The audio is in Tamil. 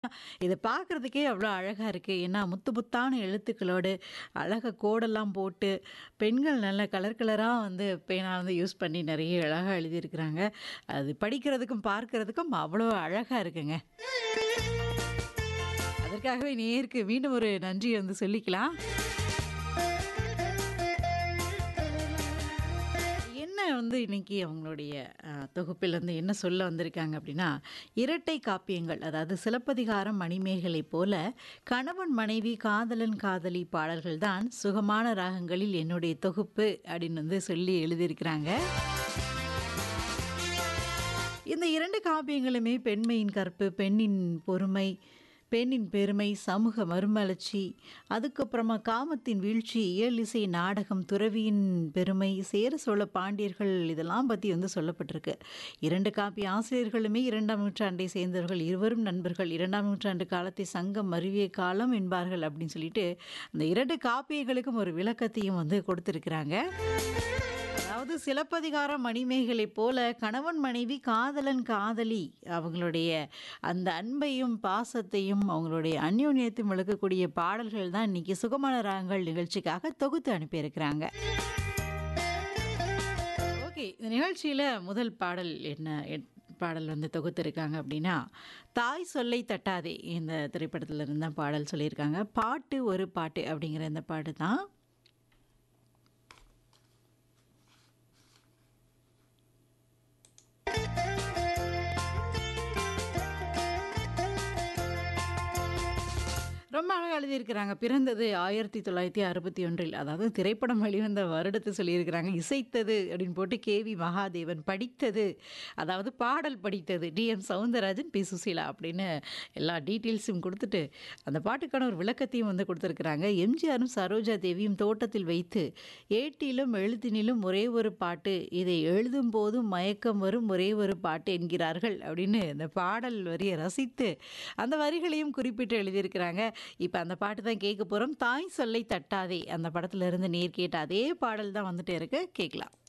இத பார்க்குறதுக்கே அவ்வளோ அழகா இருக்கு. ஏன்னா முத்து முத்தான எழுத்துக்களோடு, அழகா கோடெல்லாம் போட்டு, பெண்கள் நல்ல கலர் கலரா வந்து பேனா வந்து யூஸ் பண்ணி நெறைய அழகா எழுதியிருக்கிறாங்க. அது படிக்கிறதுக்கும், பார்க்கிறதுக்கும் அவ்வளோ அழகா இருக்குங்க. அதற்காகவே நேயருக்கு மீண்டும் ஒரு நன்றிய வந்து சொல்லிக்கலாம். என்ன வந்து இன்னைக்கு அவங்களுடைய அ தொகுப்பில் வந்து என்ன சொல்ல வந்திருக்காங்க அப்படின்னா, இரட்டை காப்பியங்கள் அதாவது சிலப்பதிகாரம், மணிமேகலை போல கணவன், மனைவி, காதலன், காதலி பாடல்கள் தான் சுகமான ராகங்களில் என்னுடைய தொகுப்பு அப்படின்னு வந்து சொல்லி எழுதியிருக்கிறாங்க. இந்த 2 காப்பியங்களுமே பெண்மையின் கற்பு, பெண்ணின் பொறுமை, பெண்ணின் பெருமை, சமூக மறுமலர்ச்சி, அதுக்கப்புறமா காமத்தின் வீழ்ச்சி, இயலிசை, நாடகம், துறவியின் பெருமை, சேர சோழ பாண்டியர்கள் இதெல்லாம் பத்தி வந்து சொல்லப்பட்டிருக்கு. 2 காப்பிய ஆசிரியர்களுமே 2ஆம் நூற்றாண்டை சேர்ந்தவர்கள். இருவரும் நண்பர்கள். 2ஆம் நூற்றாண்டு காலத்தை சங்கம் மருவிய காலம் என்பார்கள் அப்படின்னு சொல்லிட்டு, அந்த 2 காப்பியங்களுக்கும் ஒரு விளக்கத்தையும் வந்து கொடுத்திருக்கிறாங்க. அதாவது சிலப்பதிகாரம், மணிமேகலை போல கணவன், மனைவி, காதலன், காதலி அவங்களுடைய அந்த அன்பையும், பாசத்தையும், அவங்களுடைய அந்யோன்யத்தையும் விளக்கக்கூடிய பாடல்கள் தான் இன்னைக்கு சுகமான ராகங்கள் நிகழ்ச்சிக்காக தொகுத்து அனுப்பியிருக்கிறாங்க. ஓகே. இந்த நிகழ்ச்சியில முதல் பாடல் என்ன என் பாடல் வந்து தொகுத்திருக்காங்க அப்படின்னா, தாய் சொல்லை தட்டாதே இந்த திரைப்படத்துல இருந்து தான் பாடல் சொல்லியிருக்காங்க. பாட்டு ஒரு பாட்டு அப்படிங்கிற இந்த பாட்டு தான். ரொம்ப அழகா எழுதியிருக்கிறாங்க. பிறந்தது 1961 அதாவது திரைப்படம் வெளிவந்த வருடத்த சொல்லியிருக்கிறாங்க. இசைத்தது அப்படின்னு போட்டு கே.வி. மகாதேவன். படித்தது அதாவது பாடல் படித்தது டி.எம். சௌந்தரராஜன், பி. சுசீலா அப்படின்னு எல்லா டீட்டெயில்ஸும் குடுத்துட்டு, அந்த பாட்டுக்கான ஒரு விளக்கத்தையும் வந்து குடுத்திருக்கிறாங்க. எம்ஜிஆரும், சரோஜா தேவியும் தோட்டத்தில் வைத்து, ஏட்டிலும் எழுத்தினிலும் ஒரே ஒரு பாட்டு, இதை எழுதும்போதும் மயக்கம் வரும் ஒரே ஒரு பாட்டு என்கிறார்கள் அப்படின்னு இந்த பாடல் வரிய ரசித்து, அந்த வரிகளையும் குறிப்பிட்டு எழுதியிருக்கிறாங்க. இப்ப அந்த பாட்டு தான் கேட்க போறோம். தாய் சொல்லை தட்டாதே அந்த படத்துல இருந்து நேர் கேட்ட அதே பாடல் தான் வந்துட்டே இருக்கு. கேட்கலாம்.